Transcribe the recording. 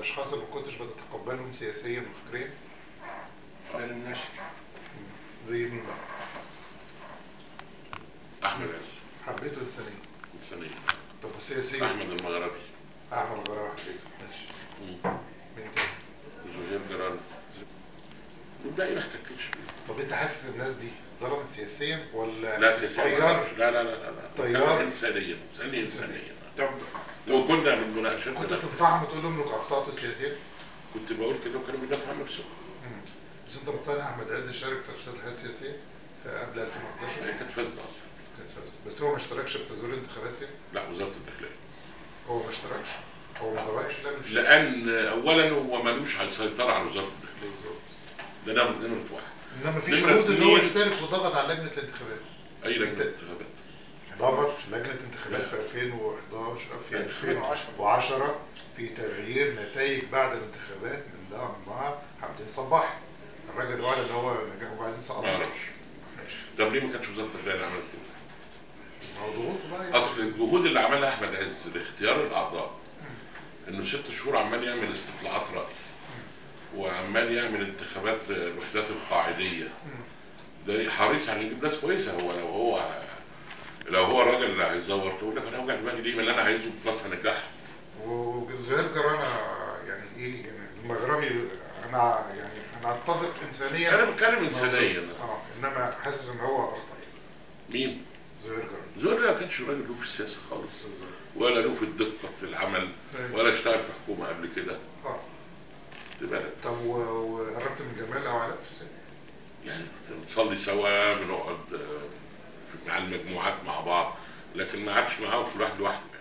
الاشخاص اللي ما كنتش بتتقبلهم سياسيا وفكريا ده للنشر زي مين بقى؟ احمد عز حبيته انسانيا انسانيه طب وسياسيا احمد المغربي احمد غرام حبيته ماشي مم. مين تاني؟ زهير جران والباقي ما احتكتش بيه طب انت حاسس الناس دي ظلمت سياسيا ولا لا سياسيا ما طيار أعرفش. لا لا لا لا لا طيار. كان انسانيا انسانيه انسانيه طب وكنا من كنت مناقشتنا بتنصحهم وتقول لهم انك اخطاتوا سياسيا؟ كنت بقول كده وكانوا بيدافعوا عن نفسهم مم. بس انت مقتنع احمد عز شارك في افساد الحياه السياسيه في قبل 2011 هي كانت فاسده اصلا كانت فاسدة. بس هو ما اشتركش في تزوير الانتخابات فين؟ لا وزاره الداخليه هو ما اشتركش هو ما ضايقش لا مش لان اولا هو ملوش على السيطره على وزاره الداخليه بالظبط ده نمره نمره واحد انما في نمرة شهود ان هو اتنين. اشترك وضغط على لجنه الانتخابات اي لجنه انت- انتخابات ضغط لجنه انتخابات في 2011 في 2010 في تغيير نتائج بعد الانتخابات من ضمن مع حمدين صباح الراجل وعد ان هو نجاح وبعدين سقط ما اعرفش ماشي طب ليه ما كانش وزاره الداخليه اللي عملت كده؟ ما هو ضغوط بقى يعني. اصل الجهود اللي عملها احمد عز لاختيار الاعضاء انه ست شهور عمال يعمل استطلاعات راي وعمال يعمل انتخابات الوحدات القاعديه ده حريص على يجيب ناس كويسه هو لو هو لو هو الراجل اللي هيزور تقول لك انا اوجع دماغي ليه ما اللي انا عايزه بلس هنجح وزهير جرانا يعني ايه يعني المغربي انا يعني انا اتفق انسانيا انا بتكلم انسانيا اه انما حاسس ان هو اخطا يعني مين؟ زهير جرانا زور ما كانش راجل له في السياسه خالص ولا له في الدقه في العمل ولا اشتغل في حكومه قبل كده اه خد بالك طب و- وقربت من جمال او علاء في السن يعني كنت بنصلي سوا بنقعد آه، مع المجموعات مع بعض لكن ما عادش معاهم كل واحد لوحده